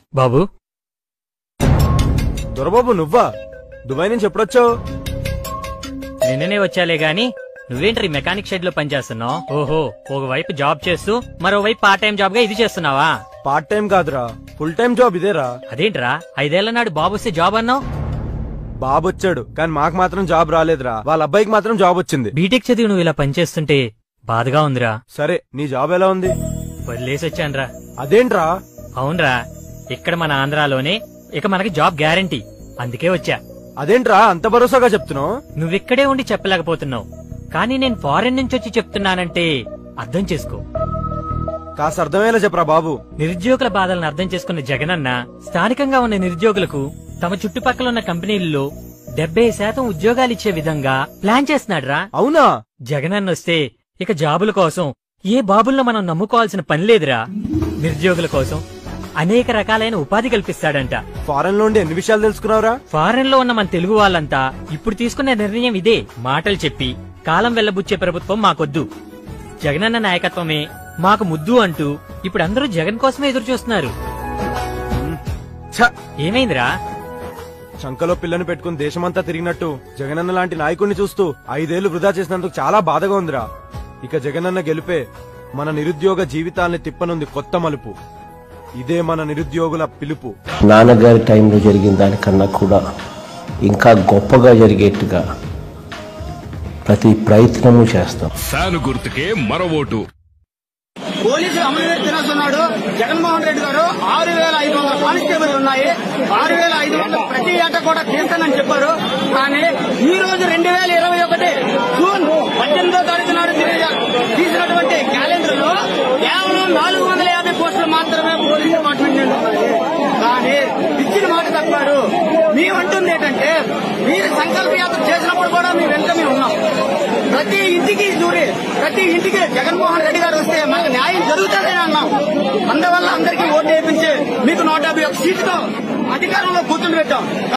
బాబు దొరబాబు నువ్వా దుబాయ్ నుంచి ఎప్పుడొచ్చావు నిన్ననే వచ్చాలే గాని నువ్వేంటి మెకానిక్ షెడ్ లో పనిచేస్తున్నావు ఓహో ఒకవైపు జాబ్ చేస్తూ మరోవైపు పార్ట్ టైం జాబ్ గా ఇది చేస్తున్నావా పార్ట్ టైం కాదురా ఫుల్ టైం జాబ్ ఇదేరా అదేంట్రా ఐదేళ్ల నాడు బాబు వస్తే జాబ్ అన్నావు బాబు వచ్చాడు కానీ మాకు మాత్రం జాబ్ రాలేదురా వాళ్ళ అబ్బాయికి మాత్రం జాబ్ వచ్చింది బీటెక్ చదివి నువ్వు ఇలా పనిచేస్తుంటే బాధగా ఉందిరా సరే నీ జాబ్ ఎలా ఉంది వదిలేసి వచ్చానురా అదేంట్రా అవునరా ఇక్కడ మన ఆంధ్రాలోనే ఇక మనకి జాబ్ గ్యారంటీ అందుకే వచ్చా అదేంట్రా అంత భరోసాగా చెప్తున్నావు నువ్విక్కడే ఉండి చెప్పలేకపోతున్నావు కానీ నేను ఫారెన్ నుంచి వచ్చి చెప్తున్నానంటే అర్థం చేసుకో కాస్త అర్థమయ్యేలా చెప్పరా బాబు నిరుద్యోగుల బాధలను అర్థం చేసుకున్న జగనన్న స్థానికంగా ఉన్న నిరుద్యోగులకు తమ చుట్టుపక్కల ఉన్న కంపెనీల్లో డెబ్బై శాతం ఉద్యోగాలిచ్చే విధంగా ప్లాన్ చేస్తున్నాడురా అవునా జగనన్న వస్తే ఇక జాబుల కోసం ఏ బాబుల్లో మనం నమ్ముకోవాల్సిన పని లేదురా నిరుద్యోగుల కోసం అనేక రకాలైన ఉపాధి కల్పిస్తాడంట ఫారెన్ లో ఉండి ఎన్ని విషయాలు తెలుసుకున్నావురా ఫారెన్ లో ఉన్న మన తెలుగు వాళ్ళంతా ఇప్పుడు తీసుకున్న నిర్ణయం ఇదే మాటలు చెప్పి కాలం వెల్లబుచ్చే ప్రభుత్వం మాకొద్దు జగనన్న నాయకత్వమే మాకు ముద్దు అంటూ ఇప్పుడు అందరూ జగన్ కోసమే ఎదురు చూస్తున్నారు ఛ! ఏమైందిరా చంకలో పిల్లని పెట్టుకుని దేశమంతా తిరిగినట్టు జగనన్న లాంటి నాయకుడిని చూస్తూ ఐదేళ్లు వృధా చేసినందుకు చాలా బాధగా ఉందిరా ఇక జగనన్న గెలిపే మన నిరుద్యోగ జీవితాల్ని తిప్పనుంది కొత్త మలుపు ఇదే మన నిరుద్యోగుల పిలుపు నాన్నగారి టైంలో జరిగిన దానికన్నా కూడా ఇంకా గొప్పగా జరిగేట్టుగా ప్రతి ప్రయత్నము చేస్తాం ఫ్యాను గుర్తుకే మరో ఓటు పోలీసులు అమలు తినేస్తున్నాడు జగన్మోహన్ రెడ్డి గారు ఆరు వేల ఐదు వందల కానిస్టేబుల్ ఉన్నాయి ఆరు వేల ఐదు వందల ప్రతి ఏటా కూడా తీస్తానని చెప్పారు కానీ ఈ రోజు రెండు వేల ఇరవై ఒకటి జూన్ పద్దెనిమిదో తారీఖు నాడు తీ- తీసినటువంటి క్యాలెండర్ లో కేవలం నాలుగు వందల యాభై పోస్టులు మాత్రమే పోలీస్ డిపార్ట్మెంట్ నుండి ఉన్నాయి కానీ ఇచ్చిన మాట తప్పారు మేమంటుంది ఏంటంటే మీరు సంకల్ప యాత్ర చేసినప్పుడు కూడా మీ వెంట మేము ఉన్నాం ప్రతి ఇంటికి దూరి ప్రతి ఇంటికి జగన్మోహన్ రెడ్డి గారు వస్తే మనకు న్యాయం జరుగుతుందని అన్నాం అందువల్ల అందరికీ ఓటు వేయించి మీకు నూట యాభై ఒక సీటుతో అధికారంలో కూర్చుని పెట్టాం